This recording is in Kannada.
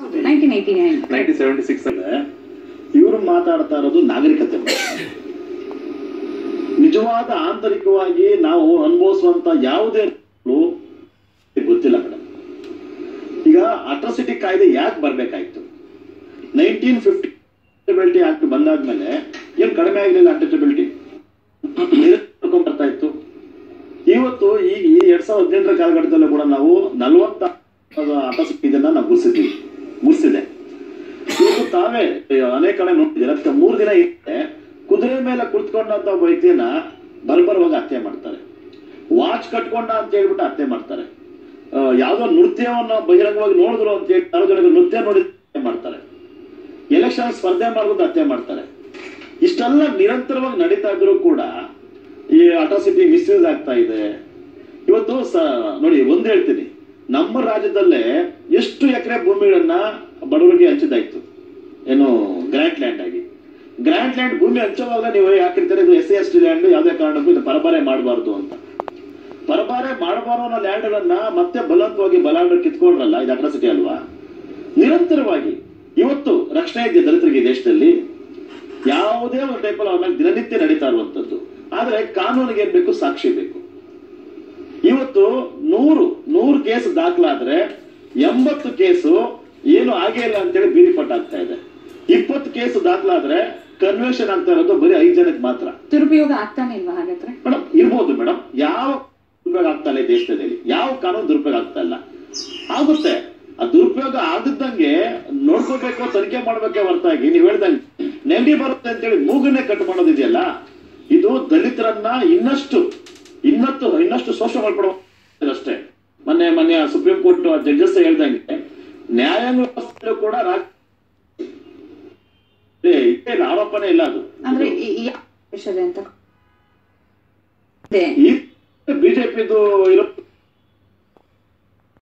Nineteen eighty nine nineteen seventy six ಅಂದ್ರೆ ಇವರು ಮಾತಾಡ್ತಾ ಇರೋದು ನಾಗರಿಕತೆ ಬಗ್ಗೆ ನಿಜವಾದ ಆಂತರಿಕವಾಗಿ ನಾವು ಅನುಭವಿಸುವಂತ ಯಾವುದೇ ನೋವು ಗೊತ್ತಿಲ್ಲ ಮೇಡಮ್ ಈಗ ಅಟ್ರಾಸಿಟಿ ಕಾಯ್ದೆ ಯಾಕೆ ಬರ್ಬೇಕಾಯ್ತು ನೈನ್ಟೀನ್ ಫಿಫ್ಟಿ ಅಟೆಬಿಲಿಟಿ ಆಕ್ಟ್ ಬಂದಾದ್ಮೇಲೆ ಏನ್ ಕಡಿಮೆ ಆಗಿರಲಿಲ್ಲ ಅಟೆಬಿಲಿಟಿ ಬರ್ತಾ ಇತ್ತು ಇವತ್ತು ಈಗ ಈ ಎರಡ್ ಸಾವಿರದ ಹದಿನೆಂಟರ ಕಾಲಘಟ್ಟದಲ್ಲೂ ಕೂಡ ನಾವು ನಲವತ್ತ ಅಟ್ರಾಸಿಟಿ ಇದನ್ನ ನಾವು ಗುರ್ಸಿದ್ದೀವಿ ಗುರ್ಸಿದೆ ಇವತ್ತು ತಾವೇ ಅನೇಕ ಕಡೆ ನೋಡಿದ್ದೀರ ಅದಕ್ಕೆ ಮೂರು ದಿನ ಹಿಂದೆ ಕುದುರೆ ಮೇಲೆ ಕುಳಿತುಕೊಂಡಂತ ಒಬ್ಬ ವ್ಯಕ್ತಿಯನ್ನ ಬರ್ಬರವಾಗಿ ಹತ್ಯೆ ಮಾಡ್ತಾರೆ ವಾಚ್ ಕಟ್ಕೊಂಡ ಅಂತ ಹೇಳ್ಬಿಟ್ಟು ಹತ್ಯೆ ಮಾಡ್ತಾರೆ ಆ, ಯಾವ್ದೋ ನೃತ್ಯವನ್ನ ಬಹಿರಂಗವಾಗಿ ನೋಡಿದ್ರು ಅಂತ ಹೇಳಿ ಸಾರ್ವಜನಿಕರು ನೃತ್ಯ ನೋಡಿ ಹತ್ಯೆ ಮಾಡ್ತಾರೆ ಎಲೆಕ್ಷನ್ ಸ್ಪರ್ಧೆ ಮಾಡೋದು ಹತ್ಯೆ ಮಾಡ್ತಾರೆ ಇಷ್ಟೆಲ್ಲ ನಿರಂತರವಾಗಿ ನಡೀತಾ ಇದ್ರು ಕೂಡ ಈ ಅಟ್ರಾಸಿಟಿ ಮಿಸ್ಯೂಸ್ ಆಗ್ತಾ ಇದೆ ಇವತ್ತು ಸ ನೋಡಿ ಒಂದ್ ಹೇಳ್ತೀನಿ ನಮ್ಮ ರಾಜ್ಯದಲ್ಲೇ ಎಷ್ಟು ಎಕರೆ ಭೂಮಿಗಳನ್ನ ಬಡವರಿಗೆ ಹಂಚಿದಾಯ್ತು ಏನು ಗ್ರ್ಯಾಂಟ್ ಲ್ಯಾಂಡ್ ಆಗಿ ಗ್ರ್ಯಾಂಟ್ ಲ್ಯಾಂಡ್ ಭೂಮಿ ಹಂಚುವಾಗ ನೀವು ಯಾಕಿರ್ತಾರೆ ಇದು S C S T land ಯಾವುದೇ ಕಾರಣಕ್ಕೂ ಇದು ಪರಬಾರೆ ಮಾಡಬಾರ್ದು ಅಂತ ಪರಬಾರೆ ಮಾಡಬಾರೋ ಅನ್ನೋ ಲ್ಯಾಂಡ್ ಗಳನ್ನ ಮತ್ತೆ ಬಲವಂತವಾಗಿ ಬಲಾಢ್ಯರು ಕಿತ್ಕೊಂಡ್ರಲ್ಲ ಇದು ಅಟ್ರಾಸಿಟಿ ಅಲ್ವಾ ನಿರಂತರವಾಗಿ ಇವತ್ತು ರಕ್ಷಣೆ ಇದೆ ದಲಿತರಿಗೆ ಈ ದೇಶದಲ್ಲಿ ಯಾವುದೇ ಒಂದು ಟೈಪಲ್ಲಿ ಅವ್ರ ಮೇಲೆ ದಿನನಿತ್ಯ ನಡೀತಾ ಇರುವಂತದ್ದು ಆದ್ರೆ ಕಾನೂನಿಗೆ ಏನ್ ಬೇಕು ಸಾಕ್ಷಿ ಬೇಕು ಇವತ್ತು ನೂರು ನೂರು ಕೇಸ್ ದಾಖಲಾದ್ರೆ ಎಂಬತ್ತು ಕೇಸು ಏನು ಆಗೇ ಇಲ್ಲ ಅಂತೇಳಿ ಬೀದಿ ಪಟ್ಟಾಗ್ತಾ ಇದೆ ಇಪ್ಪತ್ತು ಕೇಸ್ ದಾಖಲಾದ್ರೆ ಕನ್ವೆನ್ಷನ್ ಆಗ್ತಾ ಇರೋದು ಬರೀ ಐದು ಜನಕ್ಕೆ ಮಾತ್ರ ದುರುಪಯೋಗ ಆಗ್ತಾನೆ ಇಲ್ವಾ ಹಾಗಾದ್ರೆ ಮೇಡಮ್ ಇರ್ಬೋದು ಮೇಡಮ್ ಯಾವ ದುರುಪಯೋಗ ಆಗ್ತಾ ಇಲ್ಲ ಈ ದೇಶದಲ್ಲಿ ಯಾವ ಕಾನೂನು ದುರುಪಯೋಗ ಆಗ್ತಾ ಇಲ್ಲ ಆಗುತ್ತೆ ಆ ದುರುಪಯೋಗ ಆಗದಂಗೆ ನೋಡ್ಕೋಬೇಕು ತನಿಖೆ ಮಾಡ್ಬೇಕೆ ಹೊರತಾಗಿ ನೀವ್ ಹೇಳ್ದಂಗೆ ನೆಗಡಿ ಬರುತ್ತೆ ಅಂತೇಳಿ ಮೂಗನ್ನೇ ಕಟ್ ಮಾಡೋದಿದೆಯಲ್ಲ ಇದು ದಲಿತರನ್ನ ಇನ್ನಷ್ಟು ಇನ್ನಷ್ಟು ಇನ್ನಷ್ಟು ಶೋಷಣೆ ಮಾಡ್ಕೊಡೋ ಅಷ್ಟೇ ಮೊನ್ನೆ ಮೊನ್ನೆ ಸುಪ್ರೀಂ ಕೋರ್ಟ್ ಜಡ್ಜಸ್ ಹೇಳ್ದಂಗೆ ನ್ಯಾಯಾಂಗ ವ್ಯವಸ್ಥೆಯಲ್ಲೂ ಕೂಡ ರಾಜ ಏ, ಇದೇನು ಆರೋಪನೇ ಇಲ್ಲ ಅದು ಅಂದ್ರೆ ಈ- ಈ ಯಾವ ವಿಷಯದ ಅಂತ ಇದೆ. ಈ ಬಿಜೆಪಿದು ಇರೋ